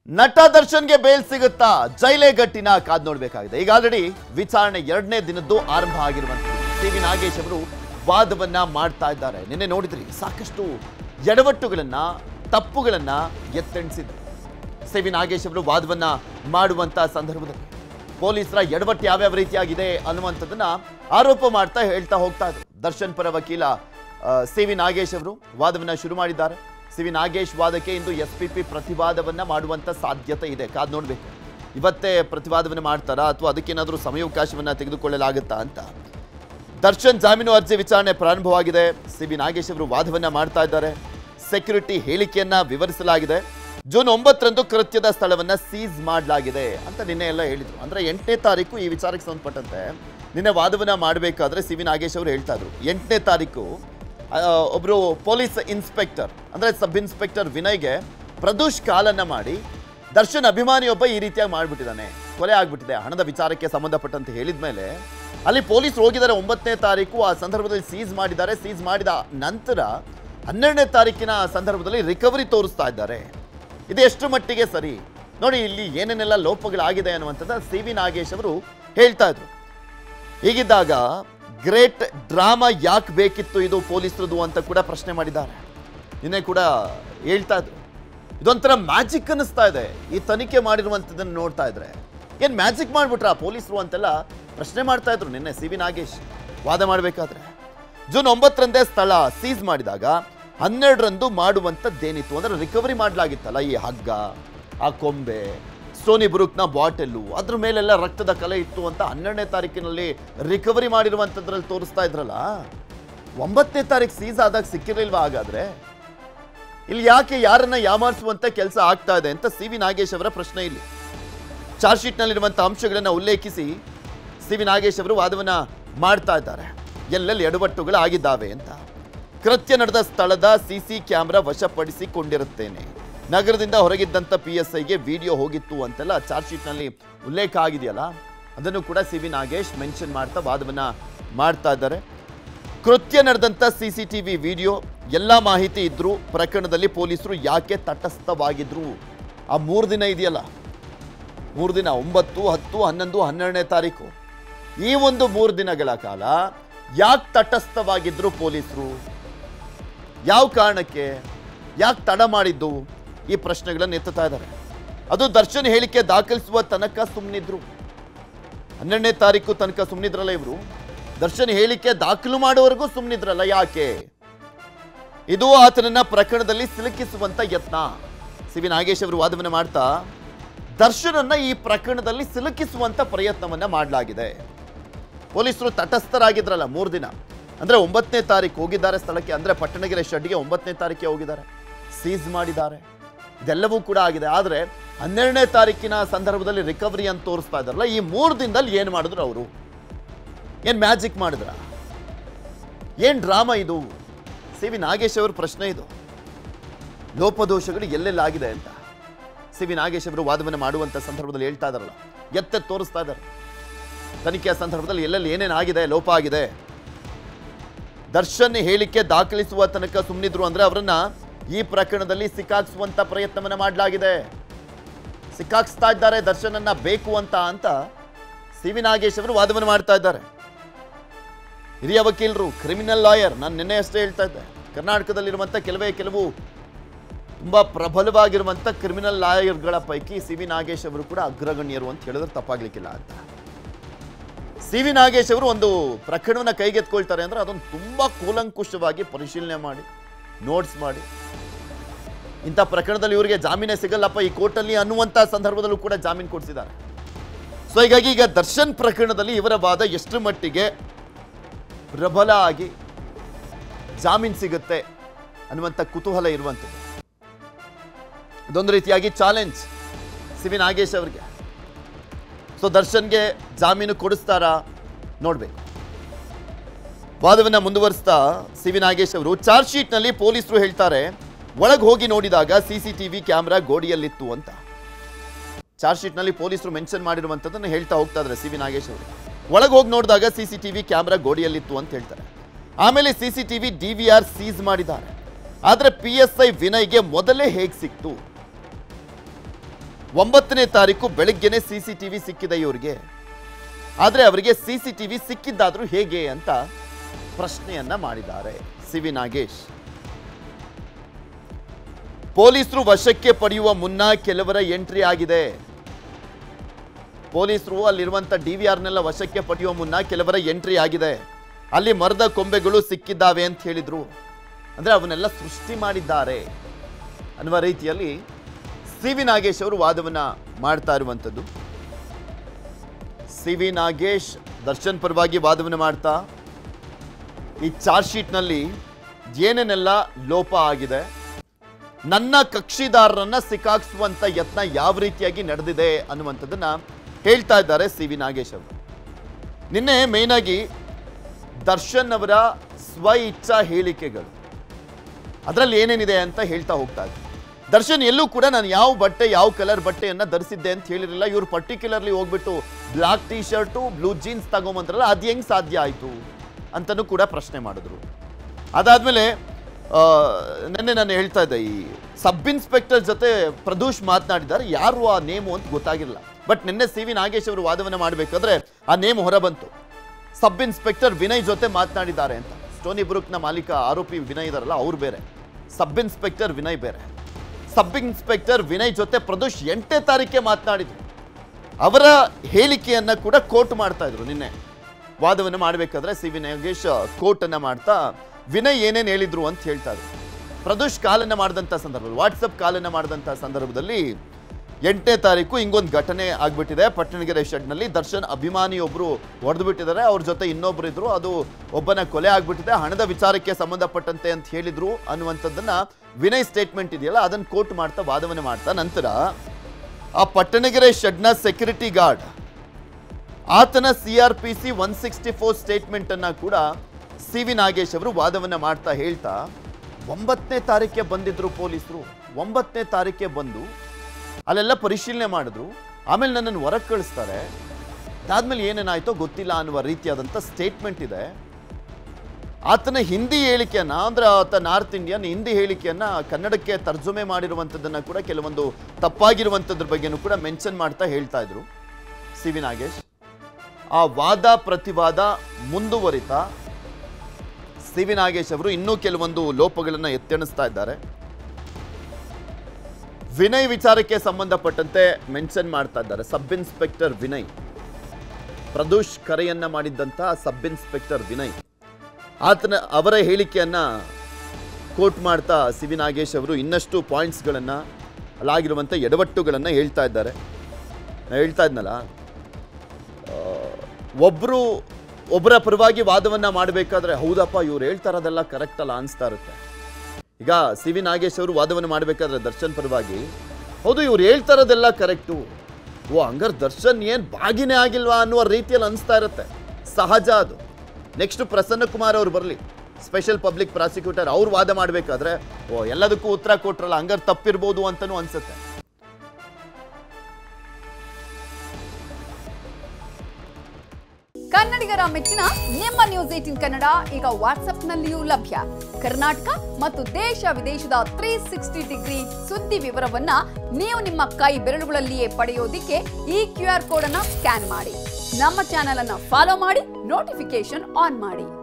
ನಟ ದರ್ಶನ್ಗೆ ಬೇಲ್ ಸಿಗುತ್ತಾ ಜೈಲೇ ಗಟ್ಟಿನ ಕಾದ್ ನೋಡ್ಬೇಕಾಗಿದೆ ಈಗ ಆಲ್ರೆಡಿ ವಿಚಾರಣೆ ಎರಡನೇ ದಿನದ್ದು ಆರಂಭ ಆಗಿರುವಂಥದ್ದು ಸಿ ವಿ ನಾಗೇಶ್ ಅವರು ವಾದವನ್ನ ಮಾಡ್ತಾ ಇದ್ದಾರೆ ನಿನ್ನೆ ನೋಡಿದ್ರಿ ಸಾಕಷ್ಟು ಎಡವಟ್ಟುಗಳನ್ನ ತಪ್ಪುಗಳನ್ನ ಎತ್ತೆಣಿಸಿದ್ರು ಸಿ ವಿ ನಾಗೇಶ್ ಅವರು ವಾದವನ್ನ ಮಾಡುವಂತ ಸಂದರ್ಭದಲ್ಲಿ ಪೊಲೀಸರ ಎಡವಟ್ಟು ಯಾವ್ಯಾವ ರೀತಿಯಾಗಿದೆ ಅನ್ನುವಂಥದ್ದನ್ನ ಆರೋಪ ಮಾಡ್ತಾ ಹೇಳ್ತಾ ಹೋಗ್ತಾ ಇದ್ರು ದರ್ಶನ್ ಪರ ವಕೀಲ ಸಿ ವಿ ನಾಗೇಶ್ ಅವರು ವಾದವನ್ನ ಶುರು ಮಾಡಿದ್ದಾರೆ ಸಿ ವಿ ನಾಗೇಶ್ ವಾದಕ್ಕೆ ಇಂದು ಎಸ್ ಪಿ ಪಿ ಪ್ರತಿವಾದವನ್ನ ಮಾಡುವಂತ ಸಾಧ್ಯತೆ ಇದೆ ಕಾದ್ ನೋಡ್ಬೇಕು ಇವತ್ತೇ ಪ್ರತಿವಾದವನ್ನ ಮಾಡ್ತಾರಾ ಅಥವಾ ಅದಕ್ಕೇನಾದರೂ ಸಮಯಾವಕಾಶವನ್ನ ತೆಗೆದುಕೊಳ್ಳಲಾಗುತ್ತಾ ಅಂತ ದರ್ಶನ್ ಜಾಮೀನು ಅರ್ಜಿ ವಿಚಾರಣೆ ಪ್ರಾರಂಭವಾಗಿದೆ ಸಿ ಬಿ ನಾಗೇಶ್ ಅವರು ವಾದವನ್ನ ಮಾಡ್ತಾ ಇದ್ದಾರೆ ಸೆಕ್ಯೂರಿಟಿ ಹೇಳಿಕೆಯನ್ನ ವಿವರಿಸಲಾಗಿದೆ ಜೂನ್ ಒಂಬತ್ತರಂದು ಕೃತ್ಯದ ಸ್ಥಳವನ್ನ ಸೀಸ್ ಮಾಡಲಾಗಿದೆ ಅಂತ ನಿನ್ನೆ ಎಲ್ಲ ಹೇಳಿದ್ರು ಅಂದ್ರೆ ಎಂಟನೇ ತಾರೀಕು ಈ ವಿಚಾರಕ್ಕೆ ಸಂಬಂಧಪಟ್ಟಂತೆ ನಿನ್ನೆ ವಾದವನ್ನ ಮಾಡಬೇಕಾದ್ರೆ ಸಿ ವಿ ನಾಗೇಶ್ ಅವರು ಹೇಳ್ತಾ ಇದ್ರು ಎಂಟನೇ ತಾರೀಕು ಆ, ಒಬ್ರು ಪೊಲೀಸ್ ಇನ್ಸ್ಪೆಕ್ಟರ್ ಅಂದ್ರೆ ಸಬ್ ಇನ್ಸ್ಪೆಕ್ಟರ್ ವಿನಯ್ಗೆ ಪ್ರದೂಷ್ ಕಾಲನ್ನ ಮಾಡಿ ದರ್ಶನ್ ಅಭಿಮಾನಿಯೊಬ್ಬ ಈ ರೀತಿಯಾಗಿ ಮಾಡ್ಬಿಟ್ಟಿದ್ದಾನೆ ಕೊಲೆ ಆಗ್ಬಿಟ್ಟಿದೆ ಹಣದ ವಿಚಾರಕ್ಕೆ ಸಂಬಂಧಪಟ್ಟಂತೆ ಹೇಳಿದ ಮೇಲೆ ಅಲ್ಲಿ ಪೊಲೀಸರು ಹೋಗಿದ್ದಾರೆ ಒಂಬತ್ತನೇ ತಾರೀಕು ಆ ಸಂದರ್ಭದಲ್ಲಿ ಸೀಸ್ ಮಾಡಿದ್ದಾರೆ ಸೀಸ್ ಮಾಡಿದ ನಂತರ ಹನ್ನೆರಡನೇ ತಾರೀಕಿನ ಸಂದರ್ಭದಲ್ಲಿ ರಿಕವರಿ ತೋರಿಸ್ತಾ ಇದ್ದಾರೆ ಇದು ಎಷ್ಟು ಮಟ್ಟಿಗೆ ಸರಿ ನೋಡಿ ಇಲ್ಲಿ ಏನೇನೆಲ್ಲ ಲೋಪಗಳಾಗಿದೆ ಅನ್ನುವಂಥದ್ದು ಸಿ ವಿ ನಾಗೇಶ್ ಅವರು ಹೇಳ್ತಾ ಇದ್ರು ಹೀಗಿದ್ದಾಗ ಗ್ರೇಟ್ ಡ್ರಾಮಾ ಯಾಕೆ ಬೇಕಿತ್ತು ಇದು ಪೊಲೀಸರದು ಅಂತ ಕೂಡ ಪ್ರಶ್ನೆ ಮಾಡಿದ್ದಾರೆ ನಿನ್ನೆ ಕೂಡ ಹೇಳ್ತಾ ಇದ್ರು ಇದೊಂಥರ ಮ್ಯಾಜಿಕ್ ಅನ್ನಿಸ್ತಾ ಇದೆ ಈ ತನಿಖೆ ಮಾಡಿರುವಂಥದ್ದನ್ನು ನೋಡ್ತಾ ಇದ್ರೆ ಏನು ಮ್ಯಾಜಿಕ್ ಮಾಡಿಬಿಟ್ರಾ ಪೊಲೀಸರು ಅಂತೆಲ್ಲ ಪ್ರಶ್ನೆ ಮಾಡ್ತಾ ಇದ್ರು ನಿನ್ನೆ ಸಿ ವಿ ನಾಗೇಶ್ ವಾದ ಮಾಡಬೇಕಾದ್ರೆ ಜೂನ್ ಒಂಬತ್ತರಂದೇ ಸ್ಥಳ ಸೀಸ್ ಮಾಡಿದಾಗ ಹನ್ನೆರಡರಂದು ಮಾಡುವಂಥದ್ದೇನಿತ್ತು ಅಂದ್ರೆ ರಿಕವರಿ ಮಾಡಲಾಗಿತ್ತಲ್ಲ ಈ ಹಗ್ಗ ಆ ಕೊಂಬೆ ಸೋನಿ ಬ್ರೂಕ್ನ ಬಾಟೆಲ್ಲು ಅದ್ರ ಮೇಲೆಲ್ಲ ರಕ್ತದ ಕಲೆ ಇತ್ತು ಅಂತ ಹನ್ನೆರಡನೇ ತಾರೀಕಿನಲ್ಲಿ ರಿಕವರಿ ಮಾಡಿರುವಂಥದ್ರಲ್ಲಿ ತೋರಿಸ್ತಾ ಇದ್ರಲ್ಲ ಒಂಬತ್ತನೇ ತಾರೀಕು ಸೀಸ್ ಆದಾಗ ಸಿಕ್ಕಿರಲಿಲ್ವಾ ಹಾಗಾದ್ರೆ ಇಲ್ಲಿ ಯಾಕೆ ಯಾರನ್ನ ಯಾಮಾರಿಸುವಂತ ಕೆಲಸ ಆಗ್ತಾ ಇದೆ ಅಂತ ಸಿ ವಿ ನಾಗೇಶ್ ಅವರ ಪ್ರಶ್ನೆ ಇಲ್ಲಿ ಚಾರ್ಜ್ ಶೀಟ್ನಲ್ಲಿರುವಂಥ ಅಂಶಗಳನ್ನು ಉಲ್ಲೇಖಿಸಿ ಸಿ ವಿ ನಾಗೇಶ್ ಅವರು ವಾದವನ್ನ ಮಾಡ್ತಾ ಇದ್ದಾರೆ ಎಲ್ಲೆಲ್ಲಿ ಎಡವಟ್ಟುಗಳು ಆಗಿದ್ದಾವೆ ಅಂತ ಕೃತ್ಯ ನಡೆದ ಸ್ಥಳದ ಸಿಸಿ ಕ್ಯಾಮೆರಾ ವಶಪಡಿಸಿಕೊಂಡಿರುತ್ತೇನೆ ನಗರದಿಂದ ಹೊರಗಿದ್ದಂಥ ಪಿ ಎಸ್ ಐಗೆ ವಿಡಿಯೋ ಹೋಗಿತ್ತು ಅಂತೆಲ್ಲ ಚಾರ್ಜ್ ಶೀಟ್ನಲ್ಲಿ ಉಲ್ಲೇಖ ಆಗಿದೆಯಲ್ಲ ಅದನ್ನು ಕೂಡ ಸಿ ವಿ ನಾಗೇಶ್ ಮೆನ್ಷನ್ ಮಾಡ್ತಾ ವಾದವನ್ನ ಮಾಡ್ತಾ ಇದ್ದಾರೆ ಕೃತ್ಯ ನಡೆದಂಥ C C T V video ಎಲ್ಲ ಮಾಹಿತಿ ಇದ್ರೂ ಪ್ರಕರಣದಲ್ಲಿ ಪೊಲೀಸರು ಯಾಕೆ ತಟಸ್ಥವಾಗಿದ್ರು ಆ ಮೂರು ದಿನ ಇದೆಯಲ್ಲ ಮೂರು ದಿನ ಒಂಬತ್ತು ಹತ್ತು ಹನ್ನೊಂದು ಹನ್ನೆರಡನೇ ತಾರೀಕು ಈ ಒಂದು ಮೂರು ದಿನಗಳ ಕಾಲ ಯಾಕೆ ತಟಸ್ಥವಾಗಿದ್ರು ಪೊಲೀಸರು ಯಾವ ಕಾರಣಕ್ಕೆ ಯಾಕೆ ತಡ ಮಾಡಿದ್ದು ಈ ಪ್ರಶ್ನೆಗಳನ್ನು ಎತ್ತುತ್ತಾ ಇದ್ದಾರೆ ಅದು ದರ್ಶನ್ ಹೇಳಿಕೆ ದಾಖಲಿಸುವ ತನಕ ಸುಮ್ಮನಿದ್ರು ಹನ್ನೆರಡನೇ ತಾರೀಕು ತನಕ ಸುಮ್ಮನಿದ್ರಲ್ಲ ಇವರು ದರ್ಶನ್ ಹೇಳಿಕೆ ದಾಖಲು ಮಾಡುವವರೆಗೂ ಸುಮ್ಮನಿದ್ರಲ್ಲ ಯಾಕೆ ಇದು ಆತನನ್ನ ಪ್ರಕರಣದಲ್ಲಿ ಸಿಲುಕಿಸುವಂತ ಯತ್ನ ಸಿ ವಿ ನಾಗೇಶ್ ಅವರು ವಾದವನ್ನ ಮಾಡ್ತಾ ದರ್ಶನನ್ನ ಈ ಪ್ರಕರಣದಲ್ಲಿ ಸಿಲುಕಿಸುವಂತ ಪ್ರಯತ್ನವನ್ನ ಮಾಡಲಾಗಿದೆ ಪೊಲೀಸರು ತಟಸ್ಥರಾಗಿದ್ರಲ್ಲ ಮೂರು ದಿನ ಅಂದ್ರೆ ಒಂಬತ್ತನೇ ತಾರೀಕು ಹೋಗಿದ್ದಾರೆ ಸ್ಥಳಕ್ಕೆ ಅಂದ್ರೆ ಪಟ್ಟಣಗೆರೆ ಶೆಡ್ಗೆ ಒಂಬತ್ತನೇ ತಾರೀಕಿಗೆ ಹೋಗಿದ್ದಾರೆ ಸೀಸ್ ಮಾಡಿದ್ದಾರೆ ಇದೆಲ್ಲವೂ ಕೂಡ ಆಗಿದೆ ಆದರೆ ಹನ್ನೆರಡನೇ ತಾರೀಕಿನ ಸಂದರ್ಭದಲ್ಲಿ ರಿಕವರಿ ಅಂತ ತೋರಿಸ್ತಾ ಇದ್ದಾರಲ್ಲ ಈ ಮೂರು ದಿನದಲ್ಲಿ ಏನು ಮಾಡಿದ್ರು ಅವರು ಏನು ಮ್ಯಾಜಿಕ್ ಮಾಡಿದ್ರ ಏನು ಡ್ರಾಮಾ ಇದು ಸಿ ವಿ ನಾಗೇಶ್ ಅವ್ರ ಪ್ರಶ್ನೆ ಇದು ಲೋಪದೋಷಗಳು ಎಲ್ಲೆಲ್ಲಾಗಿದೆ ಅಂತ ಸಿ ವಿ ನಾಗೇಶ್ ಅವರು ವಾದವನ್ನು ಮಾಡುವಂಥ ಸಂದರ್ಭದಲ್ಲಿ ಹೇಳ್ತಾ ಇದಾರಲ್ಲ ಎತ್ತೆ ತೋರಿಸ್ತಾ ಇದ್ದಾರೆ ತನಿಖೆಯ ಸಂದರ್ಭದಲ್ಲಿ ಎಲ್ಲೆಲ್ಲಿ ಏನೇನು ಆಗಿದೆ ಲೋಪ ಆಗಿದೆ ದರ್ಶನ್ ಹೇಳಿಕೆ ದಾಖಲಿಸುವ ತನಕ ಸುಮ್ಮನಿದ್ರು ಅಂದ್ರೆ ಅವರನ್ನ ಈ ಪ್ರಕರಣದಲ್ಲಿ ಸಿಕ್ಕಾಕ್ಸುವಂತ ಪ್ರಯತ್ನವನ್ನ ಮಾಡಲಾಗಿದೆ ಸಿಕ್ಕಾಕ್ಸ್ತಾ ಇದ್ದಾರೆ ದರ್ಶನನ್ನ ಬೇಕು ಅಂತ ಅಂತ ಸಿ ವಿ ನಾಗೇಶ್ ಅವರು ವಾದವನ್ನು ಮಾಡ್ತಾ ಇದ್ದಾರೆ ಹಿರಿಯ ವಕೀಲರು ಕ್ರಿಮಿನಲ್ ಲಾಯರ್ ನಾನು ನಿನ್ನೆ ಅಷ್ಟೇ ಹೇಳ್ತಾ ಇದ್ದೆ ಕರ್ನಾಟಕದಲ್ಲಿರುವಂಥ ಕೆಲವೇ ಕೆಲವು ತುಂಬಾ ಪ್ರಬಲವಾಗಿರುವಂಥ ಕ್ರಿಮಿನಲ್ ಲಾಯರ್ಗಳ ಪೈಕಿ ಸಿ ವಿ ನಾಗೇಶ್ ಅವರು ಕೂಡ ಅಗ್ರಗಣ್ಯರು ಅಂತ ಹೇಳಿದ್ರೆ ತಪ್ಪಾಗ್ಲಿಕ್ಕಿಲ್ಲ ಅಂತ ಸಿ ವಿ ನಾಗೇಶ್ ಅವರು ಒಂದು ಪ್ರಕರಣವನ್ನ ಕೈಗೆತ್ಕೊಳ್ತಾರೆ ಅಂದ್ರೆ ಅದನ್ನು ತುಂಬಾ ಕೂಲಂಕುಷವಾಗಿ ಪರಿಶೀಲನೆ ಮಾಡಿ ನೋಟ್ಸ್ ಮಾಡಿ ಇಂಥ ಪ್ರಕರಣದಲ್ಲಿ ಇವರಿಗೆ ಜಾಮೀನೇ ಸಿಗಲ್ಲಪ್ಪ ಈ ಕೋರ್ಟಲ್ಲಿ ಅನ್ನುವಂಥ ಸಂದರ್ಭದಲ್ಲೂ ಕೂಡ ಜಾಮೀನು ಕೊಡಿಸಿದ್ದಾರೆ ಸೊ ಹೀಗಾಗಿ ಈಗ ದರ್ಶನ್ ಪ್ರಕರಣದಲ್ಲಿ ಇವರ ವಾದ ಎಷ್ಟು ಮಟ್ಟಿಗೆ ಪ್ರಬಲ ಆಗಿ ಜಾಮೀನು ಸಿಗುತ್ತೆ ಅನ್ನುವಂಥ ಕುತೂಹಲ ಇರುವಂಥದ್ದು ಇದೊಂದು ರೀತಿಯಾಗಿ ಚಾಲೆಂಜ್ ಸಿ ವಿ ನಾಗೇಶ್ ಅವರಿಗೆ ಸೊ ದರ್ಶನ್ಗೆ ಜಾಮೀನು ಕೊಡಿಸ್ತಾರಾ ನೋಡ್ಬೇಕು ವಾದವನ್ನ ಮುಂದುವರಿಸ್ತಾ ಸಿ ವಿ ನಾಗೇಶ್ ಅವರು ಚಾರ್ಜ್ ಶೀಟ್ನಲ್ಲಿ ಪೊಲೀಸರು ಹೇಳ್ತಾರೆ ಒಳಗೆ ಹೋಗಿ ನೋಡಿದಾಗ C C T V camera ಗೋಡಿಯಲ್ಲಿತ್ತು ಅಂತ ಚಾರ್ಜ್ ಶೀಟ್ನಲ್ಲಿ ಪೊಲೀಸರು ಮೆನ್ಷನ್ ಮಾಡಿರುವಂಥದ್ದನ್ನು ಹೇಳ್ತಾ ಹೋಗ್ತಾ ಇದ್ದಾರೆ ಸಿ ವಿ ನಾಗೇಶ್ ಅವರು ಒಳಗೆ ಹೋಗಿ ನೋಡಿದಾಗ C C T V camera ಗೋಡಿಯಲ್ಲಿತ್ತು ಅಂತ ಹೇಳ್ತಾರೆ ಆಮೇಲೆ C C T V D V R seize ಮಾಡಿದ್ದಾರೆ ಆದರೆ ಪಿ ಎಸ್ ಐ ವಿನಯ್ಗೆ ಮೊದಲೇ ಹೇಗೆ ಸಿಕ್ತು ಒಂಬತ್ತನೇ ತಾರೀಕು ಬೆಳಗ್ಗೆನೆ ಸಿ ಸಿ ಟಿವಿ ಸಿಕ್ಕಿದೆ ಇವರಿಗೆ ಆದರೆ ಅವರಿಗೆ ಸಿ ಸಿ ಟಿವಿ ಸಿಕ್ಕಿದ್ದಾದ್ರೂ ಹೇಗೆ ಅಂತ ಪ್ರಶ್ನೆಯನ್ನ ಮಾಡಿದ್ದಾರೆ ಸಿ ವಿ ನಾಗೇಶ್ ಪೊಲೀಸರು ವಶಕ್ಕೆ ಪಡೆಯುವ ಮುನ್ನ ಕೆಲವರ ಎಂಟ್ರಿ ಆಗಿದೆ ಪೊಲೀಸರು ಅಲ್ಲಿರುವಂತ ಡಿ ವಿ ಆರ್ನೆಲ್ಲ ವಶಕ್ಕೆ ಪಡೆಯುವ ಮುನ್ನ ಕೆಲವರ ಎಂಟ್ರಿ ಆಗಿದೆ ಅಲ್ಲಿ ಮರದ ಕೊಂಬೆಗಳು ಸಿಕ್ಕಿದ್ದಾವೆ ಅಂತ ಹೇಳಿದ್ರು ಅಂದ್ರೆ ಅವನ್ನೆಲ್ಲ ಸೃಷ್ಟಿ ಮಾಡಿದ್ದಾರೆ ಅನ್ನುವ ರೀತಿಯಲ್ಲಿ ಸಿ ವಿ ನಾಗೇಶ್ ಅವರು ವಾದವನ್ನ ಮಾಡ್ತಾ ಇರುವಂಥದ್ದು ಸಿ ವಿ ನಾಗೇಶ್ ದರ್ಶನ್ ಪರವಾಗಿ ವಾದವನ್ನು ಮಾಡ್ತಾ ಈ ಚಾರ್ಜ್ ಶೀಟ್ನಲ್ಲಿ ಏನೇನೆಲ್ಲ ಲೋಪ ಆಗಿದೆ ನನ್ನ ಕಕ್ಷಿದಾರರನ್ನ ಸಿಕ್ಕಾಕ್ಸುವಂತ ಯತ್ನ ಯಾವ ರೀತಿಯಾಗಿ ನಡೆದಿದೆ ಅನ್ನುವಂಥದ್ದನ್ನ ಹೇಳ್ತಾ ಇದ್ದಾರೆ ಸಿ ವಿ ನಾಗೇಶ್ ಅವರು ನಿನ್ನೆ ಮೇನ್ ಆಗಿ ದರ್ಶನ್ ಅವರ ಸ್ವ ಇಚ್ಛಾ ಹೇಳಿಕೆಗಳು ಅದರಲ್ಲಿ ಏನೇನಿದೆ ಅಂತ ಹೇಳ್ತಾ ಹೋಗ್ತಾ ಇದ್ರು ದರ್ಶನ್ ಎಲ್ಲೂ ಕೂಡ ನಾನು ಯಾವ ಬಟ್ಟೆ ಯಾವ ಕಲರ್ ಬಟ್ಟೆಯನ್ನ ಧರಿಸಿದ್ದೆ ಅಂತ ಹೇಳಿರಲಿಲ್ಲ ಇವ್ರು ಪರ್ಟಿಕ್ಯುಲರ್ಲಿ ಹೋಗ್ಬಿಟ್ಟು black T shirt blue jeans ತಗೊಂಬಂದ್ರಲ್ಲ ಅದು ಹೆಂಗ್ ಸಾಧ್ಯ ಆಯಿತು ಅಂತಲೂ ಕೂಡ ಪ್ರಶ್ನೆ ಮಾಡಿದ್ರು ಅದಾದ್ಮೇಲೆ ಆ, ನೆನ್ನೆ ನಾನು ಹೇಳ್ತಾ ಇದ್ದೆ ಈ ಸಬ್ ಇನ್ಸ್ಪೆಕ್ಟರ್ ಜೊತೆ ಪ್ರದೂಷ್ ಮಾತನಾಡಿದ್ದಾರೆ ಯಾರು ಆ ನೇಮು ಅಂತ ಗೊತ್ತಾಗಿರಲಿಲ್ಲ ಬಟ್ ನಿನ್ನೆ ಸಿ ವಿ ನಾಗೇಶ್ ಅವರು ವಾದವನ್ನು ಮಾಡಬೇಕಾದ್ರೆ ಆ ನೇಮ್ ಹೊರಬಂತು ಸಬ್ ಇನ್ಸ್ಪೆಕ್ಟರ್ ವಿನಯ್ ಜೊತೆ ಮಾತನಾಡಿದ್ದಾರೆ ಅಂತ ಸ್ಟೋನಿ ಬ್ರೂಕ್ನ ಮಾಲೀಕ ಆರೋಪಿ ವಿನಯ್ ಇದಾರಲ್ಲ ಅವ್ರು ಬೇರೆ ಸಬ್ ಇನ್ಸ್ಪೆಕ್ಟರ್ ವಿನಯ್ ಬೇರೆ ಸಬ್ ಇನ್ಸ್ಪೆಕ್ಟರ್ ವಿನಯ್ ಜೊತೆ ಪ್ರದೋಷ್ ಎಂಟನೇ ತಾರೀಕೆ ಮಾತನಾಡಿದ್ರು ಅವರ ಹೇಳಿಕೆಯನ್ನ ಕೂಡ ಕೋಟ್ ಮಾಡ್ತಾ ಇದ್ರು ನಿನ್ನೆ ವಾದವನ್ನು ಮಾಡಬೇಕಾದ್ರೆ ಸಿ ವಿ ನಾಗೇಶ್ ಕೋಟ್ ಅನ್ನ ಮಾಡ್ತಾ ವಿನಯ್ ಏನೇನು ಹೇಳಿದ್ರು ಅಂತ ಹೇಳ್ತಾ ಇದ್ರು ಪ್ರದೋಷ್ ಕಾಲನ್ನ ಮಾಡಿದಂಥ ಸಂದರ್ಭದಲ್ಲಿ ವಾಟ್ಸಪ್ ಕಾಲನ್ನ ಮಾಡಿದಂಥ ಸಂದರ್ಭದಲ್ಲಿ ಎಂಟನೇ ತಾರೀಕು ಹಿಂಗೊಂದು ಘಟನೆ ಆಗ್ಬಿಟ್ಟಿದೆ ಪಟ್ಟಣಗೆರೆ ಶೆಡ್ನಲ್ಲಿ ದರ್ಶನ್ ಅಭಿಮಾನಿಯೊಬ್ರು ಹೊಡೆದು ಬಿಟ್ಟಿದ್ದಾರೆ ಅವ್ರ ಜೊತೆ ಇನ್ನೊಬ್ರು ಇದ್ರು ಅದು ಒಬ್ಬನ ಕೊಲೆ ಆಗ್ಬಿಟ್ಟಿದೆ ಹಣದ ವಿಚಾರಕ್ಕೆ ಸಂಬಂಧಪಟ್ಟಂತೆ ಅಂತ ಹೇಳಿದ್ರು ಅನ್ನುವಂಥದ್ದನ್ನ ವಿನಯ್ ಸ್ಟೇಟ್ಮೆಂಟ್ ಇದೆಯಲ್ಲ ಅದನ್ನ ಕೋಟ್ ಮಾಡ್ತಾ ವಾದವನ್ನು ಮಾಡ್ತಾ ನಂತರ ಆ ಪಟ್ಟಣಗೆರೆ ಶೆಡ್ನ ಸೆಕ್ಯೂರಿಟಿ ಗಾರ್ಡ್ ಆತನ C R P C one sixty four statement ಅನ್ನ ಕೂಡ ಸಿ ವಿ ನಾಗೇಶ್ ಅವರು ವಾದವನ್ನ ಮಾಡ್ತಾ ಹೇಳ್ತಾ ಒಂಬತ್ತನೇ ತಾರೀಕೆ ಬಂದಿದ್ರು ಪೊಲೀಸರು ಒಂಬತ್ತನೇ ತಾರೀಕೆ ಬಂದು ಅಲ್ಲೆಲ್ಲ ಪರಿಶೀಲನೆ ಮಾಡಿದ್ರು ಆಮೇಲೆ ನನ್ನನ್ನು ಹೊರಗೆ ಕಳಿಸ್ತಾರೆ ಅದಾದ್ಮೇಲೆ ಏನೇನಾಯ್ತೋ ಗೊತ್ತಿಲ್ಲ ಅನ್ನುವ ರೀತಿಯಾದಂಥ ಸ್ಟೇಟ್ಮೆಂಟ್ ಇದೆ ಆತನ ಹಿಂದಿ ಹೇಳಿಕೆಯನ್ನ ಅಂದ್ರೆ ಆತ ನಾರ್ತ್ ಇಂಡಿಯನ್ ಹಿಂದಿ ಹೇಳಿಕೆಯನ್ನ ಕನ್ನಡಕ್ಕೆ ತರ್ಜುಮೆ ಮಾಡಿರುವಂಥದ್ದನ್ನ ಕೂಡ ಕೆಲವೊಂದು ತಪ್ಪಾಗಿರುವಂಥದ್ರ ಬಗ್ಗೆನೂ ಕೂಡ ಮೆನ್ಷನ್ ಮಾಡ್ತಾ ಹೇಳ್ತಾ ಇದ್ರು ಸಿ ವಿ ನಾಗೇಶ್ ಆ ವಾದ ಪ್ರತಿವಾದ ಮುಂದುವರಿತಾ ಸಿ ವಿ ನಾಗೇಶ್ ಅವರು ಇನ್ನೂ ಕೆಲವೊಂದು ಲೋಪಗಳನ್ನ ಎತ್ತೆಣಿಸ್ತಾ ಇದ್ದಾರೆ ವಿನಯ್ ವಿಚಾರಕ್ಕೆ ಸಂಬಂಧಪಟ್ಟಂತೆ ಮೆನ್ಷನ್ ಮಾಡ್ತಾ ಇದ್ದಾರೆ ಸಬ್ ಇನ್ಸ್ಪೆಕ್ಟರ್ ವಿನಯ್ ಪ್ರದೂಷ್ ಕರೆಯನ್ನ ಮಾಡಿದ್ದಂತಹ ಸಬ್ ಇನ್ಸ್ಪೆಕ್ಟರ್ ವಿನಯ್ ಆತನ ಅವರ ಹೇಳಿಕೆಯನ್ನ ಕೋಟ್ ಮಾಡ್ತಾ ಸಿ ವಿ ನಾಗೇಶ್ ಅವರು ಇನ್ನಷ್ಟು ಪಾಯಿಂಟ್ಸ್ಗಳನ್ನು ಅಲ್ಲಾಗಿರುವಂಥ ಎಡವಟ್ಟುಗಳನ್ನು ಹೇಳ್ತಾ ಇದ್ದಾರೆ ನಾನು ಹೇಳ್ತಾ ಇದ್ನಲ್ಲ ಒಬ್ಬರು ಒಬ್ಬರ ಪರವಾಗಿ ವಾದವನ್ನ ಮಾಡಬೇಕಾದ್ರೆ ಹೌದಪ್ಪ ಇವ್ರು ಹೇಳ್ತಾ ಇರೋದೆಲ್ಲ ಕರೆಕ್ಟ್ ಅಲ್ಲ ಅನಿಸ್ತಾ ಇರುತ್ತೆ ಈಗ ಸಿ ವಿ ನಾಗೇಶ್ ಅವರು ವಾದವನ್ನು ಮಾಡಬೇಕಾದ್ರೆ ದರ್ಶನ್ ಪರವಾಗಿ ಹೌದು ಇವ್ರು ಹೇಳ್ತಾ ಇರೋದೆಲ್ಲ ಕರೆಕ್ಟು ಓ ಹಂಗಾರೆ ದರ್ಶನ್ ಏನು ಬಾಗಿನೇ ಆಗಿಲ್ವಾ ಅನ್ನುವ ರೀತಿಯಲ್ಲಿ ಅನಿಸ್ತಾ ಇರುತ್ತೆ ಸಹಜ ಅದು ನೆಕ್ಸ್ಟ್ ಪ್ರಸನ್ನ ಕುಮಾರ್ ಅವ್ರು ಬರಲಿ ಸ್ಪೆಷಲ್ ಪಬ್ಲಿಕ್ ಪ್ರಾಸಿಕ್ಯೂಟರ್ ಅವ್ರು ವಾದ ಮಾಡಬೇಕಾದ್ರೆ ಓ ಎಲ್ಲದಕ್ಕೂ ಉತ್ತರ ಕೊಟ್ರಲ್ಲ ಹಂಗಾರೆ ತಪ್ಪಿರ್ಬೋದು ಅಂತಲೂ ಅನ್ಸುತ್ತೆ ಕನ್ನಡಿಗರ ಮೆಚ್ಚಿನ ನಿಮ್ಮ ನ್ಯೂಸ್ ಏಟಿನ್ ಕನ್ನಡ ಈಗ ವಾಟ್ಸ್ಆಪ್ನಲ್ಲಿಯೂ ಲಭ್ಯ ಕರ್ನಾಟಕ ಮತ್ತು ದೇಶ ವಿದೇಶದ ತ್ರೀ ಸಿಕ್ಸ್ಟಿ ಡಿಗ್ರಿ ಸುದ್ದಿ ವಿವರವನ್ನ ನೀವು ನಿಮ್ಮ ಕೈ ಬೆರಳುಗಳಲ್ಲಿಯೇ ಪಡೆಯೋದಿಕ್ಕೆ ಈ ಕ್ಯೂ ಆರ್ ಕೋಡ್ ಅನ್ನ ಸ್ಕ್ಯಾನ್ ಮಾಡಿ ನಮ್ಮ ಚಾನೆಲ್ ಅನ್ನ ಫಾಲೋ ಮಾಡಿ ನೋಟಿಫಿಕೇಶನ್ ಆನ್ ಮಾಡಿ